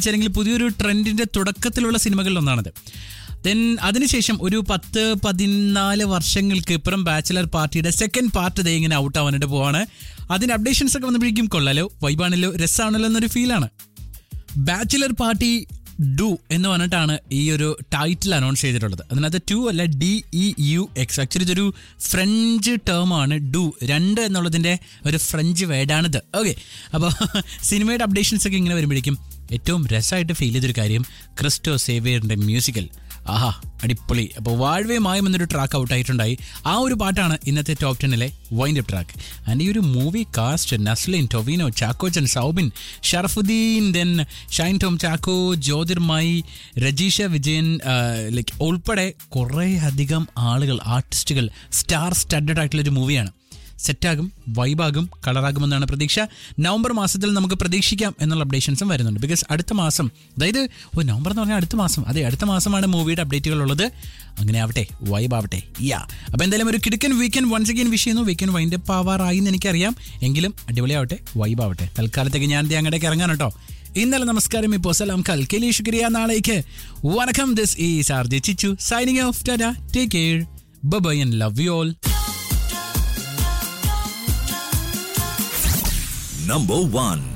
അല്ലെങ്കിൽ പുതിയൊരു ട്രെൻഡിന്റെ തുടക്കത്തിലുള്ള സിനിമകളിൽ ഒന്നാണത് ദെൻ അതിനുശേഷം ഒരു പത്ത് പതിനാല് വർഷങ്ങൾക്ക് ഇപ്പുറം ബാച്ചിലർ പാർട്ടിയുടെ സെക്കൻഡ് പാർട്ട് ദേ ഇങ്ങനെ ഔട്ട് ആവാനായിട്ട് പോവാണ് അതിന്റെ അപ്ഡേഷൻസ് ഒക്കെ വന്നപ്പോഴേക്കും കൊള്ളാലോ വൈബാണല്ലോ രസമാണല്ലോ എന്നൊരു ഫീലാണ് ബാച്ചിലർ പാർട്ടി ഡു എന്ന് പറഞ്ഞിട്ടാണ് ഈ ഒരു ടൈറ്റിൽ അനൗൺസ് ചെയ്തിട്ടുള്ളത് അതിനകത്ത് ടു അല്ല D E U X actually ഇതൊരു ഫ്രഞ്ച് ടേം ആണ് ഡു രണ്ട് എന്നുള്ളതിൻ്റെ ഒരു ഫ്രഞ്ച് വേർഡാണിത് ഓക്കെ അപ്പോൾ സിനിമയുടെ അപ്ഡേഷൻസ് ഒക്കെ ഇങ്ങനെ വരുമ്പോഴേക്കും ഏറ്റവും രസമായിട്ട് ഫീൽ ചെയ്തൊരു കാര്യം ക്രിസ്റ്റോ സേവിയറിൻ്റെ മ്യൂസിക്കൽ ആഹാ അടിപൊളി അപ്പോൾ വാഴ്വേ മായം എന്നൊരു ട്രാക്ക് ഔട്ട് ആയിട്ടുണ്ടായി ആ ഒരു പാട്ടാണ് ഇന്നത്തെ ടോപ്പ് ടെന്നിലെ വൈൻഡ് അപ്പ് ട്രാക്ക് ആൻഡ് ഈ ഒരു movie cast Naslen Tovino Chackochan Soubin Sharafudheen then Shine Tom Chacko Jyothirmayi Rajisha Vijayan like ഉൾപ്പെടെ കുറേ അധികം ആളുകൾ ആർട്ടിസ്റ്റുകൾ സ്റ്റാർ സ്റ്റഡഡ് ആയിട്ടുള്ള ഒരു മൂവിയാണ് സെറ്റാകും വൈബാകും കളറാകുമെന്നാണ് പ്രതീക്ഷ നവംബർ മാസത്തിൽ നമുക്ക് പ്രതീക്ഷിക്കാം എന്നുള്ള അപ്ഡേഷൻസും വരുന്നുണ്ട് ബിക്കോസ് അടുത്ത മാസം അതായത് ഓ നവംബർ എന്ന് പറഞ്ഞാൽ അടുത്ത മാസം അതെ അടുത്ത മാസമാണ് മൂവിയുടെ അപ്ഡേറ്റുകൾ ഉള്ളത് അങ്ങനെ ആവട്ടെ വൈബ് ആവട്ടെ യാ അപ്പോൾ എന്തായാലും ഒരു കിടക്കൻ വീക്കെൻഡ് വൺസ് അഗൈൻ വിഷ് ചെയ്യുന്നു വീക്കെൻഡ് വൈൻഡ് അപ്പ് ആവാറായി എന്ന് എനിക്കറിയാം എങ്കിലും അടിപൊളിയാവട്ടെ വൈബ് ആവട്ടെ തൽക്കാലത്തേക്ക് ഞാൻ ദേ അങ്ങോട്ടേക്ക് ഇറങ്ങാൻ കേട്ടോ ഇന്നലെ നമസ്കാരം ഇപ്പോൾ സലാം കൽക്കലി ശുക്രിയ നാളേക്ക് വണക്കം ദിസ് ഈ Sarji Chichu signing off ta ta take care bye and love you all Number one.